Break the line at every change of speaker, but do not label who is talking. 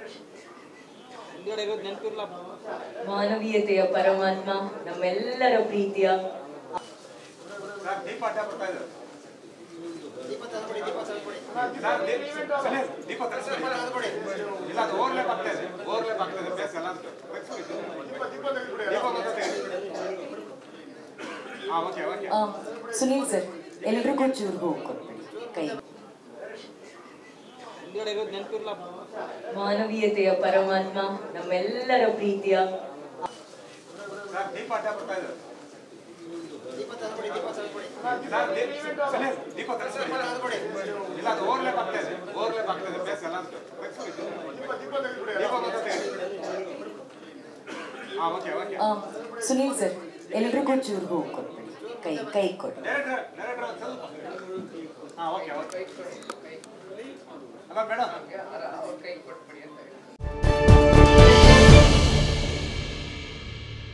ಹಿಂದ್ಗಡೆ ಇರೋದು ನೆನಪಿರ್ಲ
ಮಾನವೀಯತೆಯ ಪರಮಾತ್ಮ ನಮ್ಮೆಲ್ಲರ ಪ್ರೀತಿಯ
ಸರ್ ದೀಪ ಅಡ್ಡ ಬರ್ತಾ ಇದೆ ಸರ್ ದೀಪ ಸುನೀಲ್, ದೀಪ ತರಿಸ್ಬಿಡಿ. ಇಲ್ಲ ಅದು ಓವರ್ಲ್ಯಾಪ್ ಆಗ್ತಾ ಇದೆ ಓವರ್ಲ್ಯಾಪ್ ಆಗ್ತಾ ಇದೆ ಬೇಸ್ ಎಲ್ಲ ದೀಪ ಮತ್ತೆ ಹಾ ಓಕೆ ಓಕೆ
ಆ, ಸುನೀಲ್ ಸರ್ ಎಲ್ರಿಗೂ ಚೂರು ಹೂ ಕೊಟ್ಬಿಡಿ ಕೈ
ಹಿಂದ್ಗಡೆ ಇರೋದು ನೆನಪಿರ್ಲ
ಮಾನವೀಯತೆಯ ಪರಮಾತ್ಮ ನಮ್ಮೆಲ್ಲರ ಪ್ರೀತಿಯ
ಸರ್ ದೀಪ ಅಡ್ಡ ಬರ್ತಾ ಇದೆ ಸರ್ ದೀಪ ಸುನೀಲ್, ದೀಪ ತರಿಸ್ಬಿಡಿ. ಇಲ್ಲ ಅದು ಓವರ್ಲ್ಯಾಪ್ ಆಗ್ತಾ ಇದೆ ಓವರ್ಲ್ಯಾಪ್ ಆಗ್ತಾ ಇದೆ ಬೇಸ್ ಎಲ್ಲ ದೀಪ ಮತ್ತೆ ಹಾ ಓಕೆ ಓಕೆ
ಆ, ಸುನೀಲ್ ಸರ್ ಎಲ್ರಿಗೂ ಚೂರು ಹೂ ಕೊಟ್ಬಿಡಿ ಕೈ ಕೈ ಕೊಡಿ
ಡೈರೆಕ್ಟರ್ ಡೈರೆಕ್ಟರ್ ಒಂದು ಸ್ವಲ್ಪ ಹಾಂ ಓಕೆ ಓಕೆ ಅಲ್ಲ ಮೇಡಮ್